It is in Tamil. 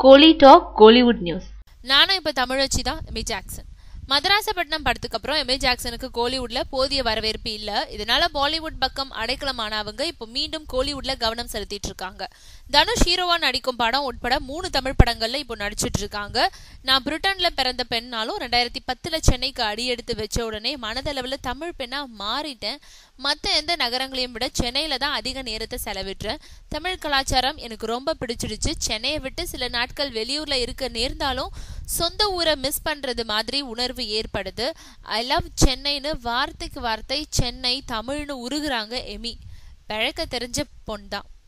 கோலி டாக் கோலிவுட் நியூஸ் நானும் இப்ப தமிழச்சி தான் எமி ஜாக்சன் மதராசப்பட்டினம் படத்துக்கு அப்புறம் எமி ஜாக்சனுக்கு கோலிவுட்ல போதிய வரவேற்பு இல்ல இதனால பாலிவுட் பக்கம் அடைக்கலமானவங்க இப்போ மீண்டும் கோலிவுட்ல கவனம் செலுத்திட்டு இருக்காங்க தனுஷ் ஹீரோவா நடிக்கும் படம் உட்பட மூணு தமிழ் படங்கள்ல இப்போ நடிச்சிட்டு இருக்காங்க நான் பிரிட்டன்ல பிறந்த பெண்ணாலும் ரெண்டாயிரத்தி பத்துல சென்னைக்கு அடியெடுத்து வச்ச உடனே மனதளவுல தமிழ் பெண்ணா மாறிட்டேன் மத்த எந்த நகரங்களையும் விட சென்னையில தான் அதிக நேரத்தை செலவிடுறேன் தமிழ் கலாச்சாரம் எனக்கு ரொம்ப பிடிச்சிடுச்சு சென்னையை விட்டு சில நாட்கள் வெளியூர்ல இருக்க நேர்ந்தாலும் சொந்த ஊரை மிஸ் பண்றது மாதிரி உணர்வு ஏற்படுது ஐ லவ் சென்னைன்னு வார்த்தைக்கு வார்த்தை சென்னை தமிழ்னு உருகுறாங்க எமி பழக்க தெரிஞ்ச பொன் தான்